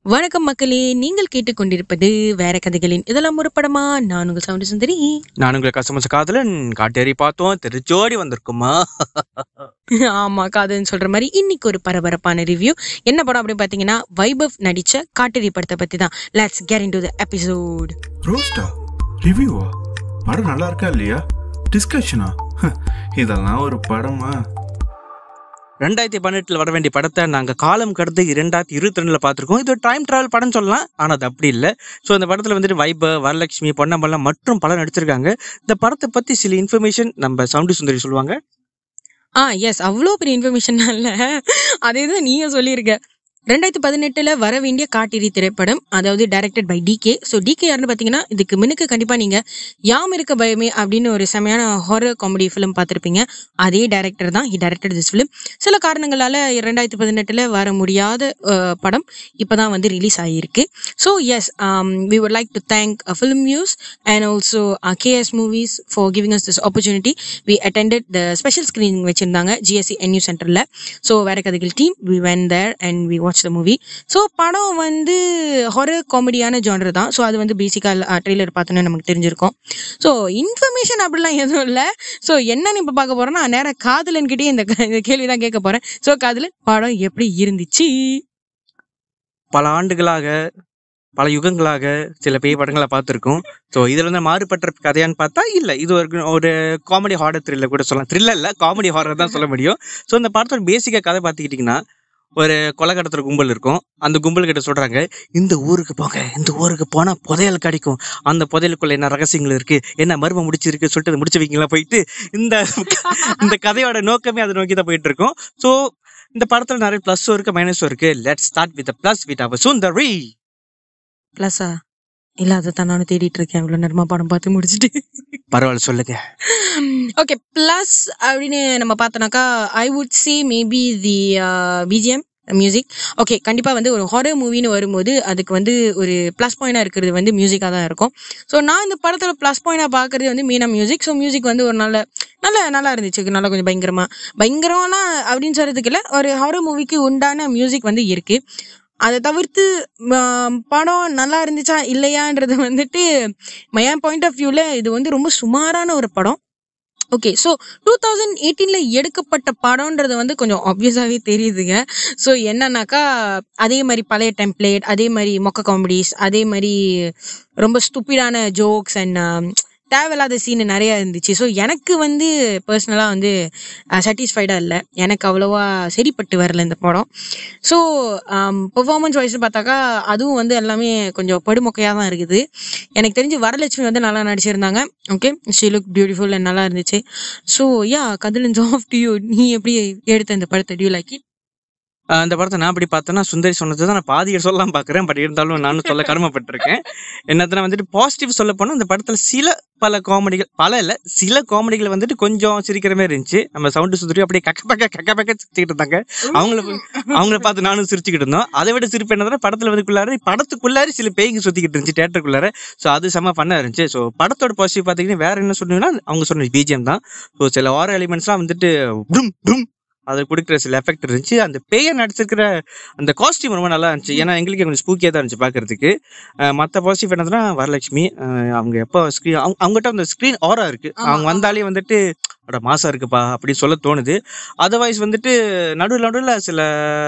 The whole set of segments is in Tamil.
வணக்கம் மக்களே நீங்கள் கேட்டுக்கொண்டிருப்பது வேற கதைகளின் இதெல்லாம் ஒரு படமா நான் உங்கள் சவுண்டு சுந்தரி நான் உங்களை கசமச காதலன் காட்டேரி பார்த்தோம் திருச்சோடி வந்திருக்குமா ஆமா காதுன்னு சொல்ற மாதிரி இன்னைக்கு ஒரு பரபரப்பான ரிவ்யூ என்ன படம் அப்படின்னு பாத்தீங்கன்னா வைபவ் நடிச்ச காட்டேரி படத்தை பத்தி தான் let's get into the episode ரோஸ்டா ரிவ்யூவா படம் நல்லா இருக்கா இல்லையா டிஸ்கஷனா இதெல்லாம் ஒரு படமா ரெண்டாயிரத்தி பதினெட்டுல வர வேண்டிய படத்தை நாங்க காலம் கடந்து இரண்டாயிரத்தி இருபத்தி ரெண்டுல பார்த்திருக்கோம் இது டைம் டிராவல் படம் சொல்லலாம் ஆனா அது அப்படி இல்லை ஸோ அந்த படத்துல வந்துட்டு வைப வரலட்சுமி பொன்னம்பலம் மற்றும் பலர் நடிச்சிருக்காங்க இந்த படத்தை பத்தி சில இன்ஃபர்மேஷன் நம்ம சவுண்டு சுந்தரி சொல்லுவாங்க ஆ எஸ் அவ்வளோ பெரிய இன்ஃபர்மேஷன் இல்ல அதே தான் நீங்க சொல்லியிருக்க ரெண்டாயிரத்தி பதினெட்டுல வர வேண்டிய காட்டேரி திரைப்படம் அதாவது directed by DK so DK யாருன்னு பார்த்தீங்கன்னா இதுக்கு முன்னுக்கு கண்டிப்பா நீங்க யாம் இருக்க பயமே அப்படின்னு ஒரு செமையான ஹாரர் காமெடி ஃபிலிம் பார்த்துருப்பீங்க அதே டைரக்டர் தான் ஹி டைரக்டட் திஸ் ஃபிலிம் சில காரணங்களால ரெண்டாயிரத்தி பதினெட்டுல வர முடியாத அஹ், படம் இப்பதான் வந்து ரிலீஸ் ஆகியிருக்கு so yes we would like to thank film views and also KS movies for giving us this opportunity we attended the special screening வச்சிருந்தாங்க ஜிஎஸ்சி என்யூ சென்டரில் ஸோ வேற கதைகள் team we went there and we watch the movie so படம் வந்து ஹொரர் காமெடியான ஜானர் தான் ஸோ அது வந்து பேசிக்காக ட்ரெய்லர் பார்த்தோன்னே நமக்கு தெரிஞ்சிருக்கும் ஸோ இன்ஃபர்மேஷன் அப்படிலாம் எதுவும் இல்லை ஸோ என்னன்னு இப்போ பார்க்க போறோம்னா நேராக காதலன்கிட்டயே இந்த க- இந்த கேள்வி தான் கேட்க போறேன் ஸோ காதலன் படம் எப்படி இருந்துச்சு பல ஆண்டுகளாக பல யுகங்களாக சில பேய் படங்களை பார்த்துருக்கோம் ஸோ இதுல இருந்து மாறுபட்ட கதையான்னு பார்த்தா இல்லை இது ஒரு ஒரு காமெடி ஹாரர் த்ரில்லர் கூட சொல்லலாம் த்ரில்லர் இல்லை காமெடி ஹாரர் தான் சொல்ல முடியும் ஸோ இந்த படத்தோட பேசிக்காக கதை பார்த்துக்கிட்டிங்கன்னா ஒரு கொலை கடத்துற கும்பல் இருக்கும் அந்த கும்பல் கிட்ட சொல்றாங்க இந்த ஊருக்கு போங்க இந்த ஊருக்கு போனா புதையல் கிடைக்கும் அந்த புதையலுக்குள்ள என்ன ரகசியங்கள் இருக்கு என்ன மர்மம் முடிச்சிருக்கு சொல்லிட்டு அதை முடிச்சு வைக்கலாம் போயிட்டு இந்த இந்த கதையோட நோக்கமே அதை நோக்கி தான் போயிட்டு இருக்கோம் ஸோ இந்த படத்துல நிறைய பிளஸும் இருக்கு மைனஸும் இருக்கு let start with plus with our Sundari ப்ளஸ்ஸா இல்லை அதை தான் நானும் தேடிட்டு இருக்கேன் இவ்வளோ நேரமா படம் பார்த்து முடிச்சுட்டு பரவாயில்ல சொல்லுங்க ஓகே ப்ளஸ் அப்படின்னு நம்ம பார்த்தோம்னாக்கா I would see maybe the BGM music okay கண்டிப்பாக வந்து ஒரு ஹாரர் மூவின்னு வரும்போது அதுக்கு வந்து ஒரு ப்ளஸ் பாயிண்டாக இருக்கிறது வந்து மியூசிக்காக தான் இருக்கும் ஸோ நான் இந்த படத்தில் ப்ளஸ் பாயிண்டாக பார்க்குறது வந்து மீனா மியூசிக் ஸோ மியூசிக் வந்து ஒரு நல்ல நல்ல நல்லா இருந்துச்சு நல்லா கொஞ்சம் பயங்கரமாக பயங்கரம்லாம் அப்படின்னு சொல்கிறதுக்கு இல்லை ஒரு ஹாரர் மூவிக்கு உண்டான மியூசிக் வந்து இருக்குது அதை தவிர்த்து ம, படம் நல்லா இருந்துச்சா இல்லையான்றது வந்துட்டு என் பாயிண்ட் ஆஃப் வியூவில் இது வந்து ரொம்ப சுமாரான ஒரு படம் ஓகே ஸோ டூ தௌசண்ட் எயிட்டீனில் எடுக்கப்பட்ட படம்ன்றது வந்து கொஞ்சம் ஆப்வியஸாகவே தெரியுதுங்க ஸோ என்னன்னாக்கா அதே மாதிரி பழைய டெம்ப்ளேட் அதே மாதிரி மொக்க காமெடிஸ் அதே மாதிரி ரொம்ப ஸ்டூப்பிடான ஜோக்ஸ் அண்ட் தேவையில்லாத சீன் நிறைய இருந்துச்சு ஸோ எனக்கு வந்து பர்சனலாக வந்து சாட்டிஸ்ஃபைடாக இல்லை எனக்கு அவ்வளோவா சரிப்பட்டு வரல இந்த படம் ஸோ பெர்ஃபார்மன்ஸ் வைஸ் பார்த்தாக்கா அதுவும் வந்து எல்லாமே கொஞ்சம் படுமொக்கையாக தான் இருக்குது எனக்கு தெரிஞ்சு வரலட்சுமி வந்து நல்லா நடிச்சிருந்தாங்க okay she look beautiful and நல்லா இருந்துச்சு ஸோ யா கதிலன் ஆஃப் டு யூ நீ எப்படி எடுத்த இந்த படத்தை டியூ லைக் ஆஹ் இந்த படத்தை நான் அப்படி பார்த்தேன்னா சுந்தரி சொன்னது தான் நான் பாதியை சொல்லலாம் பார்க்குறேன் பட் இருந்தாலும் நானும் சொல்ல கடமைப்பட்டிருக்கேன் என்னதுன்னா வந்துட்டு பாசிட்டிவ் சொல்ல போனால் இந்த படத்தில் சில பல காமெடிகள் பல இல்லை சில காமெடிகள் வந்துட்டு கொஞ்சம் சிரிக்கிற மாதிரி இருந்துச்சு நம்ம சவுண்டு சுந்தரி அப்படியே கக்க பக்க கக்க பக்க சிரிச்சுக்கிட்டு இருந்தாங்க அவங்கள அவங்கள பார்த்து நானும் சிரிச்சுக்கிட்டு இருந்தோம் அதை விட சிரிப்பு என்னதுன்னா படத்துல வந்துக்குள்ளார படத்துக்குள்ளார சில பேய்ங்க சுத்திக்கிட்டு இருந்துச்சு தேட்டருக்குள்ளார ஸோ அது செம்ம பண்ண இருந்துச்சு ஸோ படத்தோட பாசிட்டிவ் பார்த்தீங்கன்னா வேற என்ன சொன்னீங்கன்னா அவங்க சொன்ன பிஜிஎம் தான் ஸோ சில வார எலிமெண்ட்ஸ்லாம் வந்துட்டு டும் டும் அது கொடுக்குற சில எஃபெக்ட் இருந்துச்சு அந்த பேயை நடிச்சிருக்கிற அந்த காஸ்டியூம் ரொம்ப நல்லா இருந்துச்சு ஏன்னா எங்களுக்கு கொஞ்சம் ஸ்பூக்கியாக தான் இருந்துச்சு பார்க்கறதுக்கு மற்ற பாசிட்டிவ் என்னதுன்னா வரலட்சுமி அஹ் அவங்க எப்போ ஸ்க்ரீன் அவங்க அவங்ககிட்ட அந்த ஸ்க்ரீன் ஆரா இருக்கு ஆமா, அவங்க வந்தாலே வந்துட்டு அட மாசா இருக்குப்பா அப்படின்னு சொல்ல தோணுது அதர்வைஸ் வந்துட்டு நடுவில் நடுவில் சில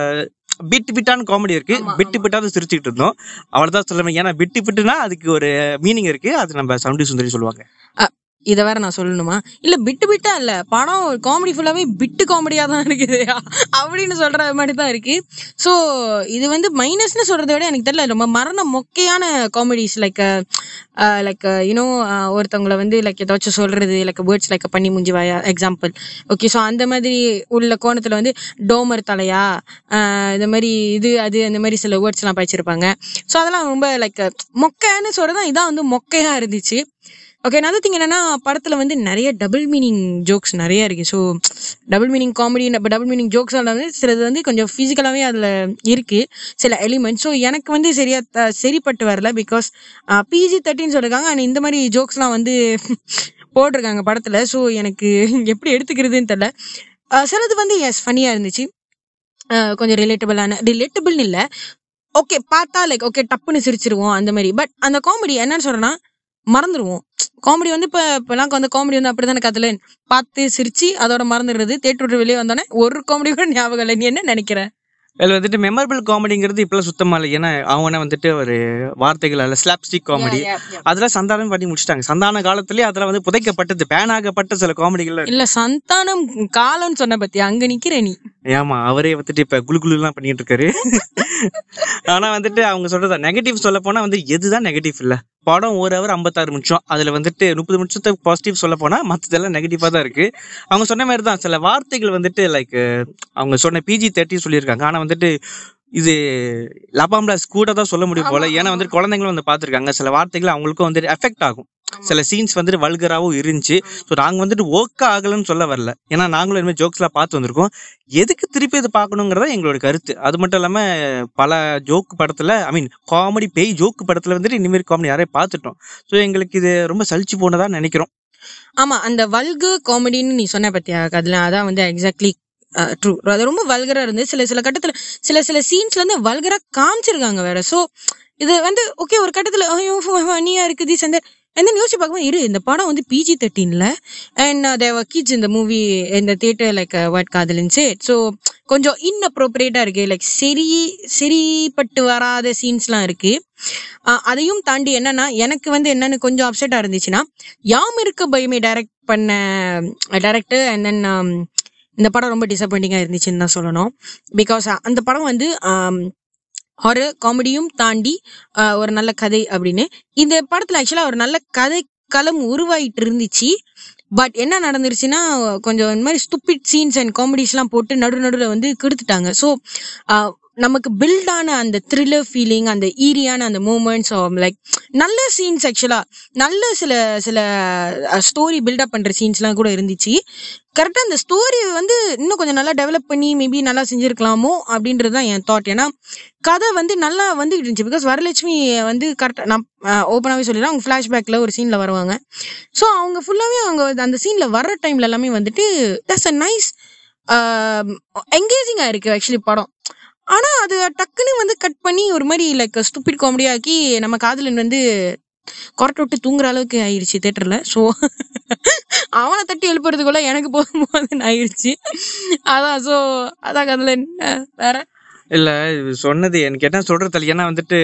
பிட் பிட்டான காமெடி இருக்கு ஆமா, பிட்டு பிட்டாவது சிரிச்சுக்கிட்டு இருந்தோம் அவ்வளவுதான் சொல்ல முடியும். ஏன்னா பிட்டு பிட்டுனா அதுக்கு ஒரு மீனிங் இருக்கு அது நம்ம சவுண்டி சுந்தரி சொல்லுவாங்க இதை வேற நான் சொல்லணுமா இல்ல பிட்டு பிட்டா இல்ல படம் காமெடி ஃபுல்லாவே பிட்டு காமெடியா தான் இருக்குது அப்படின்னு சொல்ற மாதிரி தான் இருக்கு ஸோ இது வந்து மைனஸ்னு சொல்றதை விட எனக்கு தெரியல ரொம்ப மரண மொக்கையான காமெடிஸ் லைக் லைக் யூனோ ஒருத்தவங்களை வந்து லைக் ஏதாச்சும் சொல்றது லைக் வேர்ட்ஸ் லைக் பண்ணி முஞ்சி வாயா எக்ஸாம்பிள் ஓகே ஸோ அந்த மாதிரி உள்ள கோணத்துல வந்து டோமர் தலையா ஆஹ் இந்த மாதிரி இது அது அந்த மாதிரி சில வேர்ட்ஸ் எல்லாம் படிச்சிருப்பாங்க ஸோ அதெல்லாம் ரொம்ப லைக் மொக்கைன்னு சொல்றதான் இதான் வந்து மொக்கையா இருந்துச்சு ஓகே another திங் என்னன்னா படத்துல வந்து நிறைய டபுள் மீனிங் ஜோக்ஸ் நிறைய இருக்கு so double meaning comedy double meaning jokes வந்து சிலது வந்து கொஞ்சம் ஃபிசிக்கலாகவே அதில் இருக்கு சில எலிமெண்ட் ஸோ எனக்கு வந்து சரியா த- சரிப்பட்டு வரல பிகாஸ் பிஜி தேர்ட்டின்னு சொல்லிருக்காங்க அண்ட் இந்த மாதிரி ஜோக்ஸ்லாம் வந்து போட்டிருக்காங்க படத்துல ஸோ எனக்கு எப்படி எடுத்துக்கிறதுன்னு தெரியல அஹ் சிலது வந்து எஸ் ஃபனியாக இருந்துச்சு அஹ் கொஞ்சம் ரிலேட்டபிளான ரிலேட்டபிள்னு இல்லை ஓகே பார்த்தா லைக் ஓகே டப்புன்னு சிரிச்சிருவோம் அந்த மாதிரி பட் அந்த காமெடி என்னன்னு சொல்றேன்னா மறந்துடுவோம் காமெடி வந்து இப்போ இப்போலாம் வந்து காமெடி வந்து அப்படிதானே கத்துல பார்த்து சிரிச்சு அதோட மறந்துடுறது தேட்டர் விட்டு வெளியே வந்தோடனே ஒரு காமெடி கூட ஞாபகம் இல்லை நீ என்ன நினைக்கிற இதுல வந்துட்டு மெமரபிள் காமெடிங்கிறது இப்பெல்லாம் சுத்தமா இல்லை ஏன்னா அவங்க வந்துட்டு ஒரு வார்த்தைகள் அல்ல ஸ்லாப்ஸ்டிக் காமெடி அதெல்லாம் சந்தானம் பண்ணி முடிச்சிட்டாங்க சந்தான காலத்திலேயே அதெல்லாம் வந்து புதைக்கப்பட்டது பேன் ஆகப்பட்ட சில காமெடிகள் இல்ல சந்தானம் காலம்னு சொன்ன பத்தி அங்க நிக்கிற நீ ஏமா அவரே வந்துட்டு இப்ப குளு குளு எல்லாம் பண்ணிட்டு இருக்காரு ஆனா வந்துட்டு அவங்க சொல்றதா நெகட்டிவ் சொல்ல போனா வந்து எதுதான் நெகட்டிவ் இல்ல படம் ஒரு ஹவர் ஐம்பத்தாறு நிமிஷம் அதுல வந்துட்டு முப்பது நிமிஷத்துக்கு பாசிட்டிவ் சொல்ல போனா மத்ததெல்லாம் நெகட்டிவா தான் இருக்கு அவங்க சொன்ன மாதிரி தான் சில வார்த்தைகள் வந்துட்டு லைக் அவங்க சொன்ன பிஜி தேர்ட்டி சொல்லியிருக்காங்க ஆனா வந்துட்டு இது லபாம்லாஸ் கூட தான் சொல்ல முடியும் போல ஏன்னா வந்துட்டு குழந்தைங்களும் வந்து பார்த்துருக்காங்க சில வார்த்தைகள் அவங்களுக்கும் வந்துட்டு எஃபெக்ட் ஆகும் சில சீன்ஸ் வந்துட்டு வல்கராகவும் இருந்துச்சு ஸோ நாங்கள் வந்துட்டு ஒர்க் ஆகலைன்னு சொல்ல வரல ஏன்னா நாங்களும் இனிமேல் ஜோக்ஸ்லாம் பார்த்து வந்திருக்கோம் எதுக்கு திருப்பி இது பார்க்கணுங்கிறதா எங்களோட கருத்து அது மட்டும் இல்லாமல் பல ஜோக்கு படத்தில் ஐ மீன் காமெடி பேய் ஜோக்கு படத்தில் வந்துட்டு இனிமேல் காமெடி நிறைய பார்த்துட்டோம் ஸோ எங்களுக்கு இது ரொம்ப சலிச்சு போனதா நினைக்கிறோம் ஆமா அந்த வல்கு காமெடின்னு நீ சொன்ன பத்தியா அதுல அதான் வந்து எக்ஸாக்ட்லி ட்ரூ அது ரொம்ப வல்கரா இருந்து சில சில கட்டத்துல சில சில சீன்ஸ்ல இருந்து வல்கரா காமிச்சிருக்காங்க வேற சோ இது வந்து ஓகே ஒரு கட்டத்துல ஐயோ நீயா இருக்குது சந்தர் and then யோசிச்சு பார்க்கும்போது இரு இந்த படம் வந்து பிஜி தேர்ட்டீன்ல அண்ட் தேவ கிட்ஸ் இந்த மூவி இந்த தியேட்டர் லைக் வாட் காதலின் சேட் ஸோ கொஞ்சம் இன்அப்ரோப்ரியேட்டா இருக்கு லைக் சரி சரிப்பட்டு வராத சீன்ஸ்லாம் இருக்கு ஆஹ் அதையும் தாண்டி என்னன்னா எனக்கு வந்து என்னன்னு கொஞ்சம் அப்செட்டா இருந்துச்சுன்னா யாம் இருக்க பயமே டைரக்ட் பண்ண டைரக்டர் அண்ட் தென் இந்த படம் ரொம்ப டிசப்பாயிண்டிங்காக இருந்துச்சுன்னு தான் சொல்லணும் பிகாஸ் அந்த படம் வந்து ஹாரர் காமெடியும் தாண்டி ஆஹ் ஒரு நல்ல கதை அப்படின்னு இந்த படத்துல ஆக்சுவலா ஒரு நல்ல கதை களம் உருவாயிட்டு இருந்துச்சு பட் என்ன நடந்துருச்சுன்னா கொஞ்சம் இந்த மாதிரி ஸ்டூபிட் சீன்ஸ் அண்ட் காமெடிஸ்லாம் போட்டு நடு நடுவில் வந்து கெடுத்துட்டாங்க ஸோ நமக்கு பில்டான அந்த த்ரில்லர் ஃபீலிங் அந்த ஈரியான அந்த மூமெண்ட்ஸ் லைக் நல்ல சீன்ஸ் ஆக்சுவலா நல்ல சில சில ஸ்டோரி பில்டப் பண்ற சீன்ஸ்லாம் கூட இருந்துச்சு கரெக்டா அந்த ஸ்டோரி வந்து இன்னும் கொஞ்சம் நல்லா டெவலப் பண்ணி மேபி நல்லா செஞ்சிருக்கலாமோ அப்படின்றது தான் என் தாட் ஏன்னா கதை வந்து நல்லா வந்துகிட்டு இருந்துச்சு பிகாஸ் வரலட்சுமி வந்து கரெக்டாக நான் ஓப்பனாகவே சொல்லிடுறேன் அவங்க ஃப்ளாஷ்பேக்கில் ஒரு சீனில் வருவாங்க ஸோ அவங்க ஃபுல்லாகவே அவங்க அந்த சீனில் வர்ற டைம்ல எல்லாமே வந்துட்டு தட்ஸ் அ நைஸ் என்கேஜிங்காக இருக்கு ஆக்சுவலி படம் ஆனா அது டக்குன்னு வந்து கட் பண்ணி ஒரு மாதிரி லைக் ஸ்டூபிட் காமெடி ஆக்கி நம்ம காதலன் வந்து கொரட்டை விட்டு தூங்குற அளவுக்கு ஆயிடுச்சு தேட்டர்ல ஸோ அவனை தட்டி எழுப்புறதுக்குள்ள எனக்கு போதும் போதுன்னு ஆயிடுச்சு அதான் ஸோ அதான் காதலன் அஹ் வேற இல்ல இது சொன்னது எனக்கு என்ன சொல்றது ஏன்னா வந்துட்டு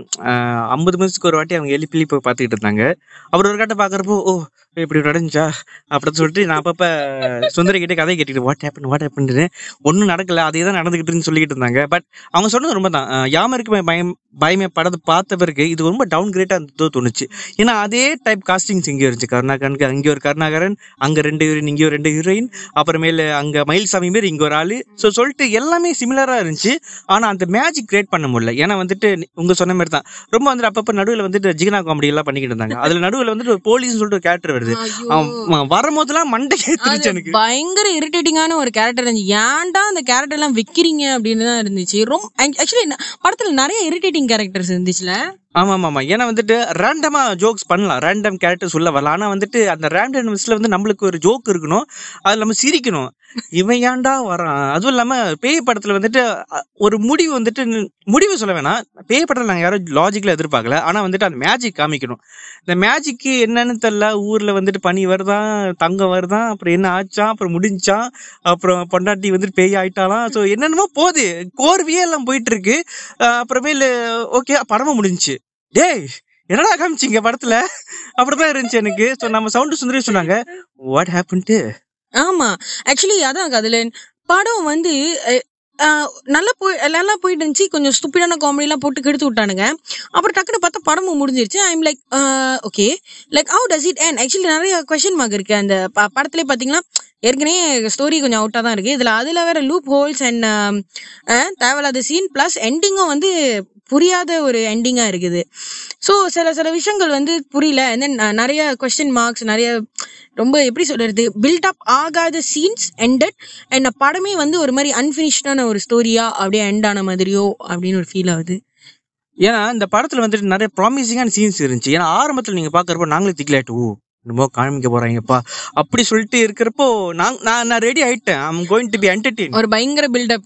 ஐம்பது நிமிஷத்துக்கு ஒரு வாட்டி அவங்க எழுப்பி எழுப்பி பார்த்துக்கிட்டு இருந்தாங்க அப்புறம் ஒரு கட்ட பாக்குறப்போ ஓ இப்படி நடந்துச்சா அப்படின்னு சொல்லிட்டு நான் அப்பப்ப சுந்தரி கிட்ட கதை கேட்டுக்கிட்டு வாட் ஹேப்பன் வாட் ஹேப்பன் ஒன்றும் நடக்கல அதே தான் நடந்துகிட்டுன்னு சொல்லிக்கிட்டு இருந்தாங்க பட் அவங்க சொன்னது ரொம்ப தான் யாம இருக்கு பயம் பயமே படத்தை பார்த்த பிறகு இது ரொம்ப டவுன் கிரேட்டா இருந்ததோ தோணுச்சு ஏன்னா அதே டைப் காஸ்டிங்ஸ் இங்கே இருந்துச்சு கருணாகரனுக்கு அங்கே ஒரு கருணாகரன் அங்க ரெண்டு ஹீரோயின் இங்கே ஒரு ரெண்டு ஹீரோயின் அப்புறமேல அங்க மயில்சாமி மாரி இங்க ஒரு ஆளு ஸோ சொல்லிட்டு எல்லாமே சிமிலரா இருந்துச்சு ஆனா அந்த மேஜிக் கிரியேட் பண்ண முடியல ஏன்னா வந்துட்டு உங்க சொன்ன மாதிரி தான் ரொம்ப வந்துட்டு அப்பப்ப நடுவில் வந்துட்டு ஜிகனா காமெடி எல்லாம் பண்ணிக்கிட்டு இருந்தாங்க அதுல நடுவில் வந்துட்டு ஒரு போலீஸ் சொல்லிட்டு ஒரு கேரக்டர் வருது அவன் வரும்போதெல்லாம் மண்டை ஏத்துருச்சு எனக்கு பயங்கர இரிட்டேட்டிங்கான ஒரு கேரக்டர் இருந்துச்சு ஏன்டா அந்த கேரக்டர் எல்லாம் வைக்கிறீங்க அப்படின்னு தான் இருந்துச்சு ரொம்ப ஆக்சுவலி படத்துல நிறைய இரிட்டேட்டிங் கேரக்டர்ஸ் இருந்துச்சுல ஆமா ஆமா ஆமா ஏன்னா வந்துட்டு ரேண்டமா ஜோக்ஸ் பண்ணலாம் ரேண்டம் கேரக்டர் சொல்ல வரலாம் ஆனா வந்துட்டு அந்த ரேண்டம்ஸ்ல வந்து நம்மளுக்கு ஒரு ஜோக் இருக்கணும் அதுல நம்ம சிரிக்கணும் இவன் ஏன்டா வரான் அதுவும் இல்லாம பேய் படத்துல வந்துட்டு அ, ஒரு முடிவு வந்துட்டு ந- முடிவு சொல்ல வேணாம் பேய் படத்துல நாங்க யாரும் லாஜிக்ல எதிர்பார்க்கல ஆனா வந்துட்டு அந்த மேஜிக் காமிக்கணும் இந்த மேஜிக்கு என்னன்னு தெரியல ஊர்ல வந்துட்டு பனி வருதான் தங்கம் வருதான் அப்புறம் என்ன ஆச்சான் அப்புறம் முடிஞ்சான் அப்புறம் பொண்டாட்டி வந்துட்டு பேய் ஆயிட்டாலாம் ஸோ என்னென்னமோ போகுது கோர்வையே எல்லாம் போயிட்டு இருக்கு அஹ் அப்புறமேலு ஓகே படமும் முடிஞ்சுச்சு டேய் என்னடா காமிச்சீங்க படத்துல அப்படிதான் இருந்துச்சு எனக்கு ஸோ நம்ம சவுண்டு சுந்தரி சொன்னாங்க வாட் ஹேப்பன்ட்டு ஆமா ஆக்சுவலி அதான் அதுல படம் வந்து அஹ், அஹ், நல்லா போய் நல்லா போயிட்டு இருந்துச்சு கொஞ்சம் ஸ்டூப்பிடான காமெடி எல்லாம் போட்டு கெடுத்து விட்டானுங்க அப்புறம் டக்குனு பார்த்தா படமும் முடிஞ்சிருச்சு I'm like okay like how does it and actually நிறைய கொஸ்டின் மார்க் இருக்கு அந்த ப- படத்திலே பாத்தீங்கன்னா ஏற்கனவே ஸ்டோரி கொஞ்சம் அவுட்டா தான் இருக்கு இதுல அதுல வேற லூப் ஹோல்ஸ் அண்ட் தேவையில்லாத சீன் பிளஸ் எண்டிங்கும் வந்து புரியாத ஒரு எண்டிங்கா இருக்குது ஸோ சில சில விஷயங்கள் வந்து புரியல and then அஹ், நிறைய கொஸ்டின் மார்க்ஸ் நிறைய ரொம்ப எப்படி சொல்றது பில்ட் அப் ஆகாத சீன்ஸ் எண்டட் அண்ட் படமே வந்து ஒரு மாதிரி அன்பினிஷ்டான ஒரு ஸ்டோரியா அப்படியே எண்ட் ஆன மாதிரியோ அப்படின்னு ஒரு ஃபீல் ஆகுது ஏன்னா இந்த படத்துல வந்துட்டு நிறைய ப்ராமிசிங்கான சீன்ஸ் இருந்துச்சு ஏன்னா ஆரம்பத்துல நீங்க பாக்குறப்போ நாங்களே திக்கலாயிட்டு ஓ என்னமோ காமிக்க போறாங்கப்பா அப்படி சொல்லிட்டு இருக்கிறப்போ நான் நான் நான் ரெடி ஆயிட்டேன் I'm going to be entertain ஒரு பயங்கர பில்டப்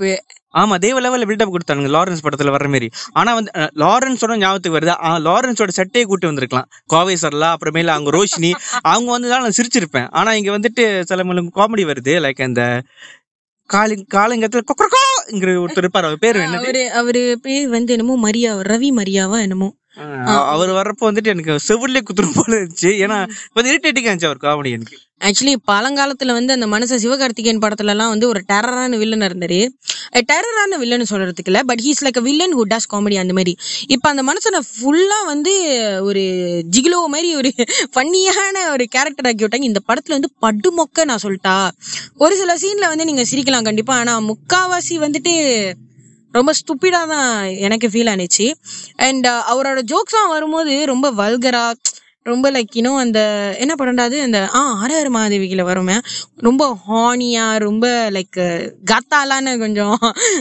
ஆமா தேவ லெவல்ல பில்டப் கொடுத்தானுங்க லாரன்ஸ் படத்துல வர்ற மாதிரி ஆனா வந்து அஹ், லாரன்ஸோட ஞாபகத்துக்கு வருது ஆ, லாரன்ஸோட சட்டையை கூட்டி வந்திருக்கலாம் கோவை சர்லா அப்புறமேல அவங்க ரோஷினி அவங்க வந்து நான் சிரிச்சிருப்பேன் ஆனா இங்க வந்துட்டு சில காமெடி வருது லைக் அந்த காலி காலங்கத்துல கொக்கரக்கோங்கிற ஒருத்தர் இருப்பார் அவர் பேர் என்னது அவரு அவரு பேர் வந்து என்னமோ மரியா ரவி மரியாவா என்னமோ அஹ், அவர் வர்றப்போ வந்துட்டு எனக்கு செவிலே குத்துரும் போல இருந்துச்சு ஏன்னா கொஞ்சம் இரிட்டேட்டிங்கா இருந்துச்சு அவர் காமெடி எனக்கு ஆக்சுவலி பழங்காலத்துல வந்து அந்த மனுஷன் சிவகார்த்திகேயன் படத்துல எல்லாம் வந்து ஒரு டெரரான வில்லன் இருந்தாரு டெரரான வில்லன் சொல்றதுக்கு இல்ல but he's like villain who does comedy அந்த மாதிரி இப்ப அந்த மனுஷனை ஃபுல்லா வந்து ஒரு ஜிகிலோ மாதிரி ஒரு ஃபன்னியான ஒரு கேரக்டர் ஆக்கி விட்டாங்க இந்த படத்துல வந்து படுமொக்க நான் சொல்லிட்டா ஒரு சில சீன்ல வந்து நீங்க சிரிக்கலாம் கண்டிப்பா ஆனா முக்காவாசி வந்துட்டு ரொம்ப ஸ்டூப்பிடா தான் எனக்கு ஃபீல் ஆனிச்சு அண்ட் அவரோட ஜோக்ஸ்லாம் வரும்போது ரொம்ப வல்கரா ரொம்ப லைக் இன்னும் அந்த என்ன படம்டா அது அந்த ஆ ஆறாறு மாதவிகளை வருமே ரொம்ப ஹானியா ரொம்ப லைக் கத்தாலான கொஞ்சம்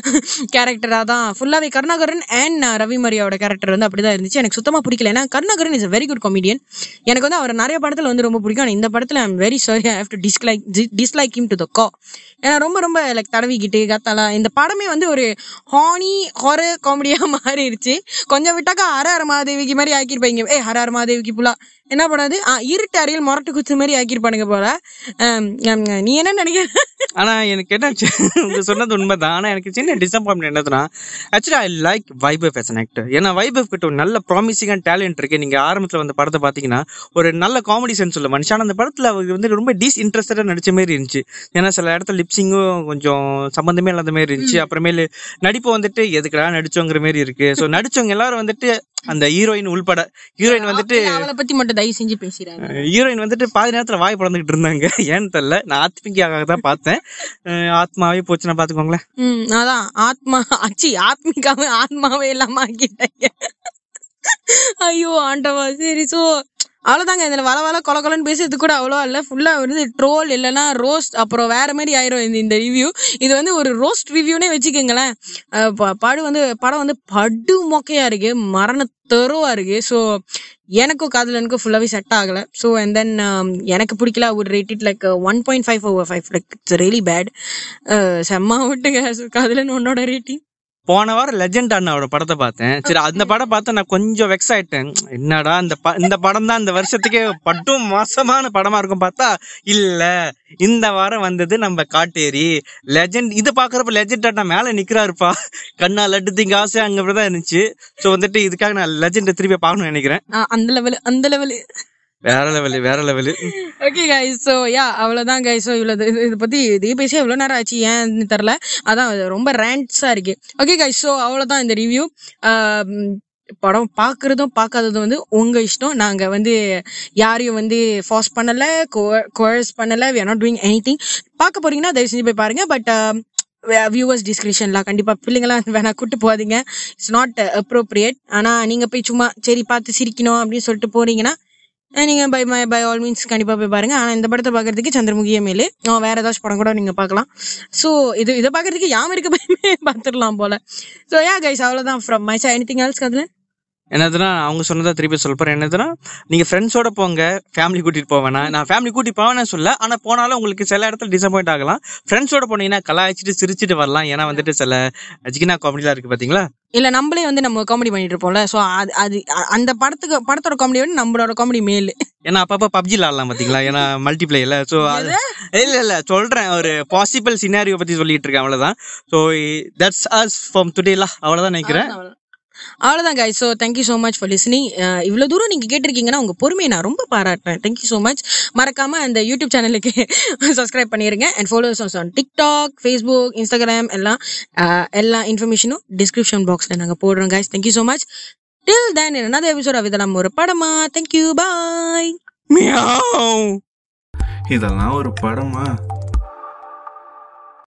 கேரக்டரா தான் ஃபுல்லாவே கருணாகரன் அண்ட் ரவி மரியாவோட கேரக்டர் வந்து அப்படிதான் இருந்துச்சு எனக்கு சுத்தமா பிடிக்கல ஏன்னா Karunakaran is a very good comedian எனக்கு வந்து அவர் நிறைய படத்துல வந்து ரொம்ப பிடிக்கும் ஆனா இந்த படத்துல I'm very sorry I have to dislike dislike him to the core ஏன்னா ரொம்ப ரொம்ப லைக் தடவிக்கிட்டு கத்தாலா இந்த படமே வந்து ஒரு ஹானி ஹாரர் காமெடியா மாறிடுச்சு கொஞ்சம் விட்டாக்கா ஹர ஹர மாதேவிக்கு மாதிரி ஆக்கியிருப்பாங்க ஏ ஹர ஹர மாதேவிக்கு புலா என்ன பண்ணாது ஆ இருட்டு அறையில் முரட்டு குத்து மாதிரி ஆக்கியிருப்பானுங்க போல ஆம், ஆம், நீ என்ன நினைக்கிற ஆனா எனக்கு என்ன சி- உங்க சொன்னது உண்மைதான் ஆனா எனக்கு சின்ன டிசப்பாயின்மெண்ட் என்னதுன்னா actually I like Vaibhav as an actor ஏன்னா வைபவ் கிட்ட ஒரு நல்ல ப்ராமிசிங்கான டேலண்ட் இருக்கு நீங்க ஆரம்பத்துல வந்த படத்தை பாத்தீங்கன்னா ஒரு நல்ல காமெடி சென்ஸ் உள்ள மனுஷன் ஆனா அந்த படத்துல அவர் வந்து ரொம்ப டிஸ் இன்ட்ரெஸ்டடா நடிச்ச மாதிரி இருந்துச்சு ஏன்னா சில இடத்துல லிப்சிங்கும் கொஞ்சம் சம்பந்தமே இல்லாத மாதிரி இருந்துச்சு அப்புறமேலு நடிப்பு வந்துட்டு எதுக்குடா நடிச்சோங்கிற மாதிரி இருக்கு ஸோ நடிச்சவங்க எல்லாரும் வந்துட்டு அந்த ஹீரோயின் உள்பட ஹீரோயின் வந்துட்டு அவளை பத்தி மட்டும் தயவு செஞ்சு பேசிடுறாங்க ஹீரோயின் வந்துட்டு பாதி நேரத்துல வாய் பிறந்துகிட்டு இருந்தாங்க ஏன்னு தெரியல நான் ஆத்மிக்காக தான் பார்த்தேன் அஹ் ஆத்மாவே போச்சுன்னா பாத்துக்கோங்களேன் ம் அதான் ஆத்மா அச்சி ஆத்மிகாவே ஆத்மாவே இல்லாம ஆக்கிட்டாங்க ஐயோ ஆண்டவா சரி சோ அவ்வளவுதாங்க இதுல வள வள கொல கொலன்னு பேசுறது கூட அவ்வளோ இல்ல ஃபுல்லா வந்து ட்ரோல் இல்லைன்னா ரோஸ்ட் அப்புறம் வேற மாதிரி ஆயிரும் இந்த இந்த ரிவ்யூ இது வந்து ஒரு ரோஸ்ட் ரிவ்யூனே வச்சுக்கோங்களேன் அஹ் ப- படு வந்து படம் வந்து படு மொக்கையா இருக்கு மரண தெருவா இருக்கு ஸோ எனக்கும் காதலனுக்கும் ஃபுல்லாவே செட் ஆகல ஸோ அண்ட் தென் எனக்கு பிடிக்கல ஒரு rate it like one point five over five like it's really bad செம்ம விட்டுங்க காதலன் உன்னோட ரேட்டிங் போன வாரம் லெஜெண்ட் அண்ணாவோட படத்தை பார்த்தேன் சரி அந்த படம் பார்த்து நான் கொஞ்சம் வெக்ஸ் ஆயிட்டேன் என்னடா இந்த ப- இந்த படம் தான் இந்த வருஷத்துக்கே பட்டும் மோசமான படமா இருக்கும் பார்த்தா இல்ல இந்த வாரம் வந்தது நம்ம காட்டேரி லெஜெண்ட் இது பாக்குறப்ப லெஜெண்ட் அண்ணா மேல நிக்கிறாருப்பா கண்ணா லட்டு திங்க ஆசை அங்க தான் இருந்துச்சு ஸோ வந்துட்டு இதுக்காக நான் லெஜெண்ட் திருப்பி பார்க்கணும்னு நினைக்கிறேன் அந்த லெவல் அந்த லெவல் வேற லெவலு வேற level okay guys so yeah அவ்வளோதான் கைஸ் ஸோ இவ்வளோ இது இதை பற்றி இதே பேசி எவ்வளோ நேரம் ஆச்சு ஏன்னு தெரில அதான் அது ரொம்ப ரேண்ட்ஸாக இருக்கு ஓகே கைஸ் ஸோ அவ்வளோதான் இந்த ரிவ்யூ படம் பார்க்குறதும் பார்க்காததும் வந்து உங்கள் இஷ்டம் நாங்கள் வந்து யாரையும் வந்து ஃபாஸ்ட் பண்ணலை கோர்ஸ் பண்ணலை we are not doing anything பார்க்க போறீங்கன்னா தயவு செஞ்சு போய் பாருங்க பட் வியூவர்ஸ் டிஸ்கிரிப்ஷன்லாம் கண்டிப்பாக பிள்ளைங்களாம் வேணா கூட்டு போகாதீங்க இட்ஸ் நாட் அப்ரோப்ரியேட் ஆனால் நீங்கள் போய் சும்மா சரி பார்த்து சிரிக்கணும் அப்படின்னு சொல்லிட்டு போறீங்கன்னா அஹ் நீங்க by my by all means கண்டிப்பா போய் பாருங்க ஆனா இந்த படத்தை பாக்குறதுக்கு சந்திரமுகிய மேலே அஹ் வேற ஏதாச்சும் படம் கூட நீங்க பார்க்கலாம் ஸோ இது இதை பாக்குறதுக்கு யாம இருக்க பயமே பார்த்துடலாம் போல ஸோ யா கைஸ் அவ்வளவுதான் from my side anything else கதுல என்னதுன்னா அவங்க சொன்னதா திருப்பி சொல்ல போறேன் என்னதுன்னா நீங்க ஃப்ரெண்ட்ஸோட போங்க ஃபேமிலி கூட்டிட்டு போவேனா நான் ஃபேமிலி கூட்டிட்டு போவேன்னு சொல்ல ஆனா போனாலும் உங்களுக்கு சில இடத்துல டிசப்பாயிண்ட் ஆகலாம் ஃப்ரெண்ட்ஸோட போனீங்கன்னா கலாய்ச்சிட்டு சிரிச்சிட்டு வரலாம் ஏன்னா வந்துட்டு சில ஜிகினா காமெடிலாம் இருக்கு பாத்தீங்களா இல்ல நம்மளே வந்து நம்ம காமெடி பண்ணிட்டு இருப்போம்ல ஸோ அது அது அ- அந்த படத்துக்கு படத்தோட காமெடி விட நம்மளோட காமெடி மேல் ஏன்னா அப்பப்ப பப்ஜி விளாடலாம் பாத்தீங்களா ஏன்னா மல்டிப்ளேயர்ல ஸோ அது இல்ல இல்ல சொல்றேன் ஒரு பாசிபிள் சினாரியோ பத்தி சொல்லிட்டு இருக்கேன் அவ்வளவுதான் ஸோ தட்ஸ் அஸ் ஃப்ரம் டுடேலா அவ்வளவுதான் நினைக்கிறேன் அவ்வளோதான் guys so thank you so much for listening இவ்வளோ தூரம் நீங்கள் கேட்டிருக்கீங்கன்னா உங்கள் பொறுமையை நான் ரொம்ப பாராட்டுறேன் தேங்க்யூ ஸோ மச் மறக்காம அந்த யூடியூப் சேனலுக்கு சப்ஸ்கிரைப் பண்ணிருங்க and followers on TikTok Facebook Instagram எல்லாம் அஹ், எல்லா இன்ஃபர்மேஷனும் டிஸ்கிரிப்ஷன் பாக்ஸில் நாங்கள் போடுறோம் guys thank you so much till then another episode இதெல்லாம் ஒரு படமா தேங்க்யூ பாய் மியாவ் இதெல்லாம் ஒரு படமா